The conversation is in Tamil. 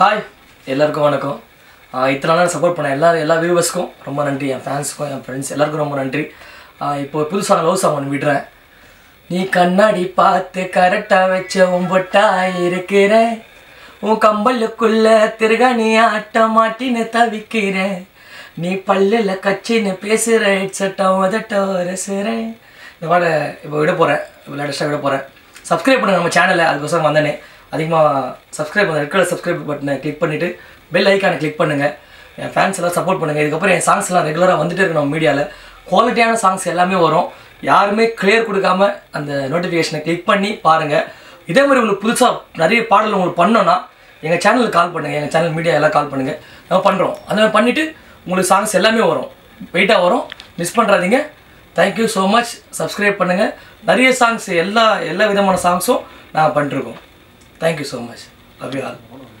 ஹாய் எல்லாருக்கும் வணக்கம் ஆஹ் இத்தனை நாள் சப்போர்ட் பண்ண எல்லா எல்லா வியூவர்ஸ்க்கும் ரொம்ப நன்றி என் ஃபேன்ஸுக்கும் என் ஃப்ரெண்ட்ஸ் எல்லாருக்கும் ரொம்ப நன்றி ஆஹ் இப்போ புது சாங் லவ் சாங் ஒன்று விடுறேன் நீ கண்ணாடி பார்த்து கரெக்டாக வச்ச உம்பொட்டா இருக்கிற உன் கம்பலுக்குள்ள திருகாணி ஆட்ட மாட்டின்னு தவிக்கிறேன் நீ பல்லுல கச்சின்னு பேசுகிற ஹெட்செட்டை உதட்ட ரசுறேன் இந்த பாட இப்போ விட போகிறேன் லேட்டஸ்ட்டாக விட போகிறேன் சப்ஸ்கிரைப் பண்ணுங்க நம்ம சேனலை அதுக்கோசரம் வந்தேனே அதிகமாக சப்ஸ்கிரைப் பண்ண ரெட் கலர் சப்ஸ்கிரைப் பட்டனை கிளிக் பண்ணிவிட்டு பெல் ஐக்கானை கிளிக் பண்ணுங்கள் என் ஃபேன்ஸ் எல்லாம் சப்போர்ட் பண்ணுங்கள் இதுக்கப்புறம் என் சாங்ஸ் எல்லாம் ரெகுலராக வந்துட்டே இருக்கு நம்ம மீடியாவில் குவாலிட்டியான சாங்ஸ் எல்லாமே வரும் யாருமே கிளியர் கொடுக்காம அந்த நோட்டிஃபிகேஷனை கிளிக் பண்ணி பாருங்கள் இதே மாதிரி உங்களுக்கு புதுசாக நிறைய பாடல் உங்களுக்கு பண்ணோன்னா எங்கள் சேனலுக்கு கால் பண்ணுங்கள் எங்கள் சேனல் மீடியா எல்லாம் கால் பண்ணுங்கள் நம்ம பண்ணுறோம் அந்த மாதிரி பண்ணிவிட்டு உங்களுக்கு சாங்ஸ் எல்லாமே வரும் வெயிட்டாக வரும் மிஸ் பண்ணுறாதீங்க தேங்க்யூ ஸோ மச் சப்ஸ்கிரைப் பண்ணுங்கள் நிறைய சாங்ஸ் எல்லா எல்லா விதமான சாங்ஸும் நாங்கள் பண்ணிருக்கோம் thank you so much love you all